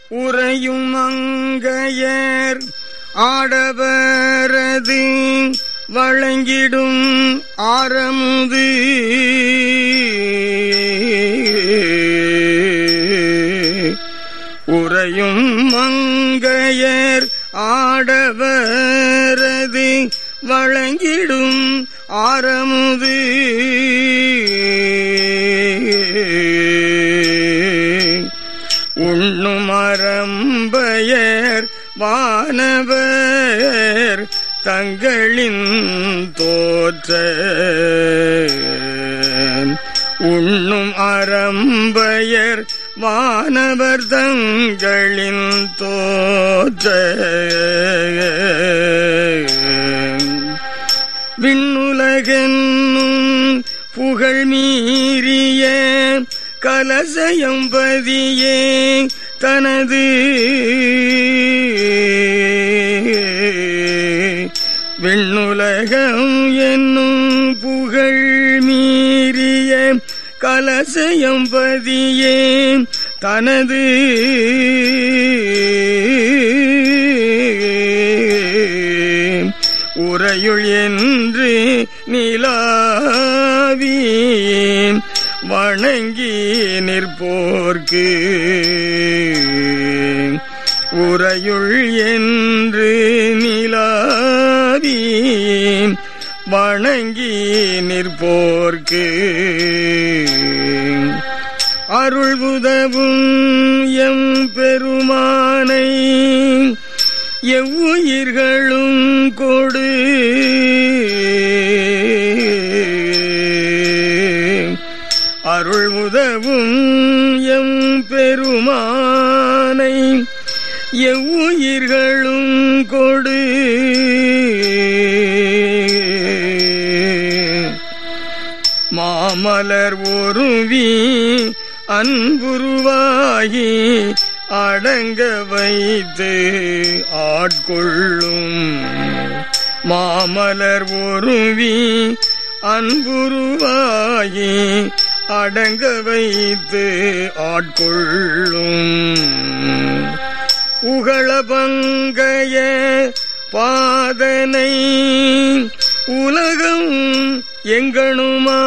உறையும் மங்கையர் ஆடவரது வழங்கிடும் ஆரமுது உறையும் மங்கையர் ஆடவரது வழங்கிடும் ஆரமுது உண்ணும் அறம்பயர் வானவர் தங்களின் தோற்ற உண்ணும் அறம்பயர் வானவர் தங்களின் தோற்ற விண்ணுலகென்னும் புகழ் மீறிய கலசயம்பதியே தனது விண்ணுலகம் என்னும் புகழ் மீறிய கலசயம்பதியே தனது உரையுள் என்று நிலாவி வணங்கி நிற்போர்க்கு உரையுள் என்று நிலாவி வணங்கி நிற்போர்க்கு அருள் உதவும் எம் பெருமானை எவ்வுயிர்களும் கொடு அருள் உதவும் எம் பெருமானை எவ்வுயிர்களும் கொடு மாமலர் ஒருவி அன்புருவாகி அடங்க வைத்து ஆட்கொள்ளும் மாமலர் ஒருவி அன்புருவாகி அடங்க வைத்து ஆட்கொள்ளும் உகள பங்கைய பாதனை உலகம் எங்கணுமா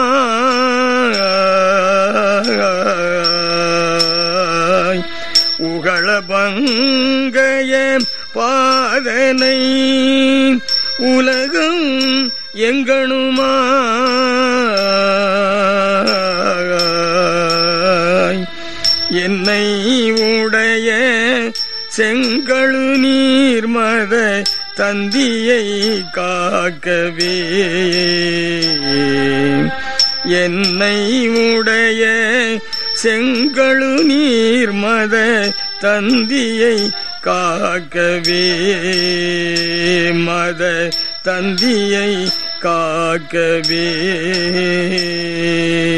உகள பங்கைய பாதனை உலகம் எங்கணுமா என்னை உடைய செங்கழு நீர்மத தந்தியை காக்கவே என்னை உடைய செங்கழு நீர்மத தந்தியை காக்கவே மத தந்தியை காக்கவே